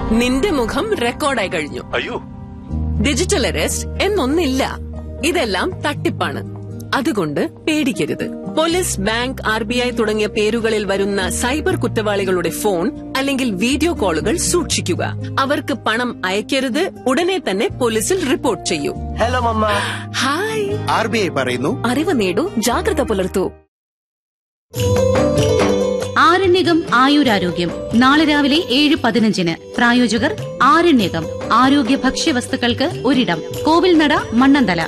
നിന്റെ മുഖം റെക്കോർഡായി കഴിഞ്ഞു അയ്യോ ഡിജിറ്റൽ അറസ്റ്റ് എന്നൊന്നില്ല ഇതെല്ലാം തട്ടിപ്പാണ് അതുകൊണ്ട് പേടിക്കരുത് police bank R B I തുടങ്ങിയ പേരുകളിൽ വരുന്ന സൈബർ കുറ്റവാളികളുടെ ഫോൺ അല്ലെങ്കിൽ വീഡിയോ കോളുകൾ സൂക്ഷിക്കുക അവർക്ക് പണം അയക്കരുത് ഉടനെ തന്നെ പോലീസിൽ റിപ്പോർട്ട് ചെയ്യൂ hello mamma hi R B I പറയുന്നു അറിവ് നേടൂ ജാഗ്രത പുലർത്തൂ ആരണ്യകം ആയുരാരോഗ്യം നാളെ രാവിലെ ഏഴ് പതിനഞ്ചിന് പ്രായോജകർ ആരണ്യകം ആരോഗ്യ ഭക്ഷ്യവസ്തുക്കൾക്ക് ഒരിടം കോവിൽനട മണ്ണന്തല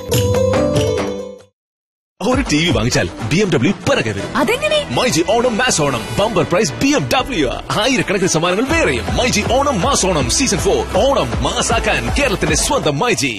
ഒരു ടി വി വാങ്ങിച്ചാൽ ബി എം ഡബ്ല്യു പിറകെ വരും അതെങ്ങനെ myG Onam mass Onam bumper prize B M W ആയിരക്കണക്കിന് സമ്മാനങ്ങൾ വേറെയും myG Onam mass Onam season for Onam മാസാക്കാൻ കേരളത്തിന്റെ സ്വന്തം മൈജി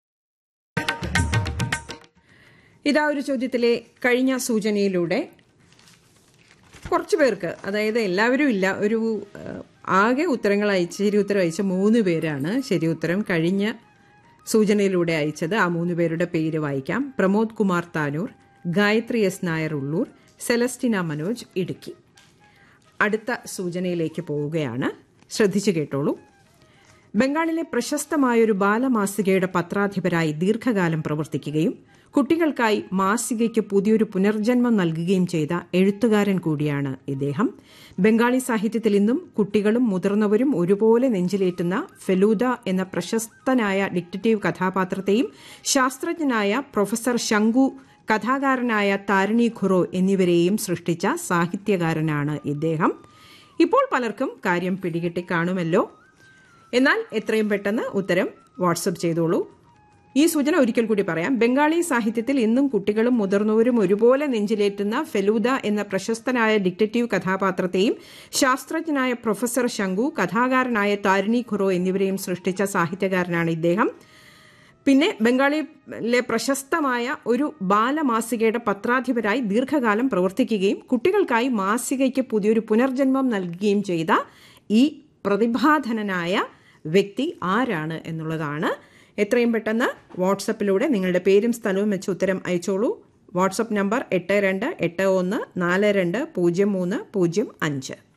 ഇതാ ഒരു ചോദ്യത്തിലെ കഴിഞ്ഞ സൂചനയിലൂടെ കുറച്ച് പേർക്ക് അതായത് എല്ലാവരും ഇല്ല ഒരു ഏഹ്, ആകെ ഉത്തരങ്ങൾ അയച്ച് ശരി ഉത്തരം അയച്ച മൂന്ന് പേരാണ് ശരി ഉത്തരം കഴിഞ്ഞ സൂചനയിലൂടെ അയച്ചത് ആ മൂന്ന് പേരുടെ പേര് വായിക്കാം പ്രമോദ് കുമാർ താനൂർ ഗായത്രി എസ് നായർ ഉള്ളൂർ സെലസ്റ്റിന മനോജ് ഇടുക്കി അടുത്ത സൂചനയിലേക്ക് പോവുകയാണ് ശ്രദ്ധിച്ചു കേട്ടോളൂ ബംഗാളിലെ പ്രശസ്തമായൊരു ബാലമാസികയുടെ പത്രാധിപരായി ദീർഘകാലം പ്രവർത്തിക്കുകയും കുട്ടികൾക്കായി മാസികയ്ക്ക് പുതിയൊരു പുനർജന്മം നൽകുകയും ചെയ്ത എഴുത്തുകാരൻ കൂടിയാണ് ഇദ്ദേഹം ബംഗാളി സാഹിത്യത്തിൽ ഇന്നും കുട്ടികളും മുതിർന്നവരും ഒരുപോലെ നെഞ്ചിലേറ്റുന്ന ഫെലൂദ എന്ന പ്രശസ്തനായ ഡിക്റ്റേറ്റീവ് കഥാപാത്രത്തെയും ശാസ്ത്രജ്ഞനായ പ്രൊഫസർ ശങ്കു കഥാകാരനായ താരിണി ഖുറോ എന്നിവരെയും സൃഷ്ടിച്ച സാഹിത്യകാരനാണ് ഇദ്ദേഹം ഇപ്പോൾ പലർക്കും കാര്യം പിടികിട്ടി കാണുമല്ലോ എന്നാൽ എത്രയും പെട്ടെന്ന് ഉത്തരം വാട്സപ്പ് ചെയ്തോളൂ ഈ സൂചന ഒരിക്കൽ കൂടി പറയാം ബംഗാളി സാഹിത്യത്തിൽ ഇന്നും കുട്ടികളും മുതിർന്നവരും ഒരുപോലെ നെഞ്ചിലേറ്റുന്ന ഫെലൂദ എന്ന പ്രശസ്തനായ ഡിക്റ്റേറ്റീവ് കഥാപാത്രത്തെയും ശാസ്ത്രജ്ഞനായ പ്രൊഫസർ ശങ്കു കഥാകാരനായ താരിണി ഖുറോ എന്നിവരെയും സൃഷ്ടിച്ച സാഹിത്യകാരനാണ് ഇദ്ദേഹം പിന്നെ ബംഗാളിലെ പ്രശസ്തമായ ഒരു ബാലമാസികയുടെ പത്രാധിപരായി ദീർഘകാലം പ്രവർത്തിക്കുകയും കുട്ടികൾക്കായി മാസികയ്ക്ക് പുതിയൊരു പുനർജന്മം നൽകുകയും ചെയ്ത ഈ പ്രതിഭാധനനായ വ്യക്തി ആരാണ് എന്നുള്ളതാണ് എത്രയും പെട്ടെന്ന് വാട്സപ്പിലൂടെ നിങ്ങളുടെ പേരും സ്ഥലവും വെച്ച് ഉത്തരം അയച്ചോളൂ വാട്സപ്പ് നമ്പർ എട്ട് രണ്ട് എട്ട് ഒന്ന് നാല് രണ്ട് പൂജ്യം മൂന്ന് പൂജ്യം അഞ്ച്